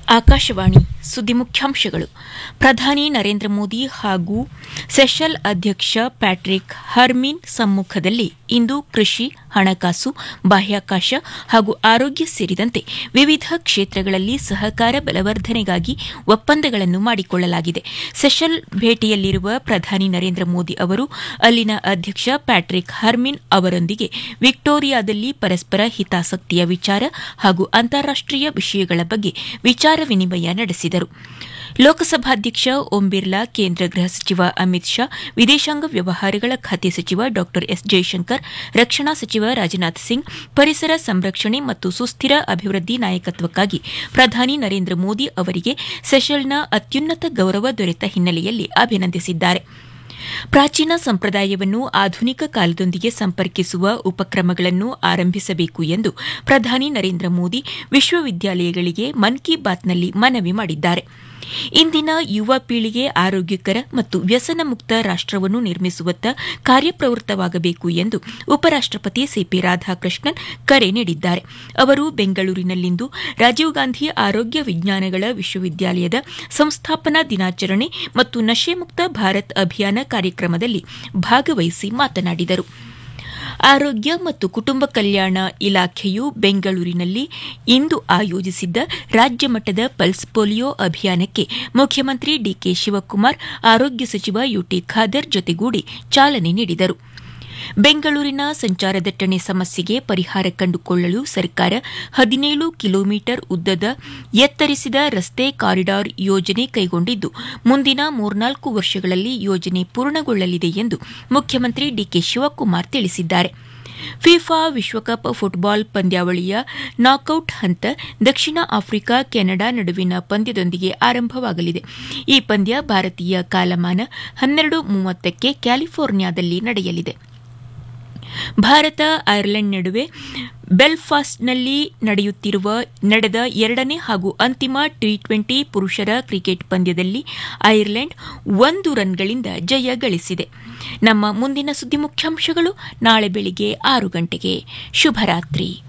ಆಕಾಶವಾಣಿ ಸುದ್ದಿ ಮುಖ್ಯಾಂಶಗಳು ಪ್ರಧಾನಿ ನರೇಂದ್ರ ಮೋದಿ ಹಾಗೂ ಸೆಷಲ್ ಅಧ್ಯಕ್ಷ ಪ್ಯಾಟ್ರಿಕ್ ಹರ್ಮಿನ್ ಸಮ್ಮುಖದಲ್ಲಿ ಇಂದು ಕೃಷಿ ಹಣಕಾಸು ಬಾಹ್ಯಾಕಾಶ ಹಾಗೂ ಆರೋಗ್ಯ ಸೇರಿದಂತೆ ವಿವಿಧ ಕ್ಷೇತ್ರಗಳಲ್ಲಿ ಸಹಕಾರ ಬಲವರ್ಧನೆಗಾಗಿ ಒಪ್ಪಂದಗಳನ್ನು ಮಾಡಿಕೊಳ್ಳಲಾಗಿದೆ ಸೆಷಲ್ ಭೇಟಿಯಲ್ಲಿರುವ ಪ್ರಧಾನಿ ನರೇಂದ್ರ ಮೋದಿ ಅವರು ಅಲ್ಲಿನ ಅಧ್ಯಕ್ಷ ಪ್ಯಾಟ್ರಿಕ್ ಹರ್ಮಿನ್ ಅವರೊಂದಿಗೆ ವಿಕ್ಟೋರಿಯಾದಲ್ಲಿ ಪರಸ್ಪರ ಹಿತಾಸಕ್ತಿಯ ವಿಚಾರ ಹಾಗೂ ಅಂತಾರಾಷ್ಟೀಯ ವಿಷಯಗಳ ಬಗ್ಗೆ ವಿಚಾರ ವಿನಿಮಯ ನಡೆಸಿದರು ಲೋಕಸಭಾಧ್ಯಕ್ಷ ಓಂ ಬಿರ್ಲಾ ಕೇಂದ್ರ ಗೃಹ ಸಚಿವ ಅಮಿತ್ ಶಾ ವಿದೇಶಾಂಗ ವ್ಯವಹಾರಗಳ ಖಾತೆ ಸಚಿವ ಡಾ ಎಸ್ ಜೈಶಂಕರ್ ರಕ್ಷಣಾ ಸಚಿವ ರಾಜನಾಥ್ ಸಿಂಗ್ ಪರಿಸರ ಸಂರಕ್ಷಣೆ ಮತ್ತು ಸುಸ್ಥಿರ ಅಭಿವೃದ್ಧಿ ನಾಯಕತ್ವಕ್ಕಾಗಿ ಪ್ರಧಾನಿ ನರೇಂದ್ರ ಮೋದಿ ಅವರಿಗೆ ಸೆಷಲ್ನ ಅತ್ಯುನ್ನತ ಗೌರವ ದೊರೆತ ಹಿನ್ನೆಲೆಯಲ್ಲಿ ಅಭಿನಂದಿಸಿದ್ದಾರೆ ಪ್ರಾಚೀನ ಸಂಪ್ರದಾಯವನ್ನು ಆಧುನಿಕ ಕಾಲದೊಂದಿಗೆ ಸಂಪರ್ಕಿಸುವ ಉಪಕ್ರಮಗಳನ್ನು ಆರಂಭಿಸಬೇಕು ಎಂದು ಪ್ರಧಾನಿ ನರೇಂದ್ರ ಮೋದಿ ವಿಶ್ವವಿದ್ಯಾಲಯಗಳಿಗೆ ಮನ್ ಕಿ ಬಾತ್ನಲ್ಲಿ ಮನವಿ ಮಾಡಿದ್ದಾರೆ ಇಂದಿನ ಯುವ ಪೀಳಿಗೆ ಆರೋಗ್ಯಕರ ಮತ್ತು ವ್ಯಸನ ಮುಕ್ತ ರಾಷ್ಟವನ್ನು ನಿರ್ಮಿಸುವತ್ತ ಕಾರ್ಯಪ್ರವೃತ್ತವಾಗಬೇಕು ಎಂದು ಉಪರಾಷ್ಟಪತಿ ಸಿಪಿ ರಾಧಾಕೃಷ್ಣನ್ ಕರೆ ನೀಡಿದ್ದಾರೆ ಅವರು ಬೆಂಗಳೂರಿನಲ್ಲಿಂದು ರಾಜೀವ್ ಗಾಂಧಿ ಆರೋಗ್ಯ ವಿಜ್ಞಾನಗಳ ವಿಶ್ವವಿದ್ಯಾಲಯದ ಸಂಸ್ಥಾಪನಾ ದಿನಾಚರಣೆ ಮತ್ತು ನಶೆ ಮುಕ್ತ ಭಾರತ್ ಅಭಿಯಾನ ಕಾರ್ಯಕ್ರಮದಲ್ಲಿ ಭಾಗವಹಿಸಿ ಮಾತನಾಡಿದರು ಆರೋಗ್ಯ ಮತ್ತು ಕುಟುಂಬ ಕಲ್ಯಾಣ ಇಲಾಖೆಯು ಬೆಂಗಳೂರಿನಲ್ಲಿ ಇಂದು ಆಯೋಜಿಸಿದ್ದ ರಾಜ್ಯ ಮಟ್ಟದ ಪಲ್ಸ್ ಪೋಲಿಯೋ ಅಭಿಯಾನಕ್ಕೆ ಮುಖ್ಯಮಂತ್ರಿ ಡಿಕೆ ಶಿವಕುಮಾರ್ ಆರೋಗ್ಯ ಸಚಿವ ಯುಟಿ ಖಾದರ್ ಜೊತೆಗೂಡಿ ಚಾಲನೆ ನೀಡಿದರು ಬೆಂಗಳೂರಿನ ಸಂಚಾರ ದಟ್ಟಣೆ ಸಮಸ್ಯೆಗೆ ಪರಿಹಾರ ಕಂಡುಕೊಳ್ಳಲು ಸರ್ಕಾರ ಹದಿನೇಳು ಕಿಲೋಮೀಟರ್ ಉದ್ದದ ಎತ್ತರಿಸಿದ ರಸ್ತೆ ಕಾರಿಡಾರ್ ಯೋಜನೆ ಕೈಗೊಂಡಿದ್ದು ಮುಂದಿನ ಮೂರ್ನಾಲ್ಕು ವರ್ಷಗಳಲ್ಲಿ ಯೋಜನೆ ಪೂರ್ಣಗೊಳ್ಳಲಿದೆ ಎಂದು ಮುಖ್ಯಮಂತ್ರಿ ಡಿಕೆ ಶಿವಕುಮಾರ್ ತಿಳಿಸಿದ್ದಾರೆ ಫಿಫಾ ವಿಶ್ವಕಪ್ ಫುಟ್ಬಾಲ್ ಪಂದ್ಯಾವಳಿಯ ನಾಕೌಟ್ ಹಂತ ದಕ್ಷಿಣ ಆಫ್ರಿಕಾ ಕೆನಡಾ ನಡುವಿನ ಪಂದ್ಯದೊಂದಿಗೆ ಆರಂಭವಾಗಲಿದೆ ಈ ಪಂದ್ಯ ಭಾರತೀಯ ಕಾಲಮಾನ ಹನ್ನೆರಡು ಮೂವತ್ತಕ್ಕೆ ಕ್ಯಾಲಿಫೋರ್ನಿಯಾದಲ್ಲಿ ನಡೆಯಲಿದೆ ಭಾರತ ಐರ್ಲೆಂಡ್ ನಡುವೆ ಬೆಲ್ಫಾಸ್ಟ್ನಲ್ಲಿ ನಡೆಯುತ್ತಿರುವ ನಡೆದ ಎರಡನೇ ಹಾಗೂ ಅಂತಿಮ ಟಿ ಟ್ವೆಂಟಿ ಪುರುಷರ ಕ್ರಿಕೆಟ್ ಪಂದ್ಯದಲ್ಲಿ ಐರ್ಲೆಂಡ್ ಒಂದು ರನ್ಗಳಿಂದ ಜಯ ಗಳಿಸಿದೆ ನಮ್ಮ ಮುಂದಿನ ಸುದ್ದಿ ಮುಖ್ಯಾಂಶಗಳು ನಾಳೆ ಬೆಳಿಗ್ಗೆ ಆರು ಗಂಟೆಗೆ ಶುಭರಾತ್ರಿ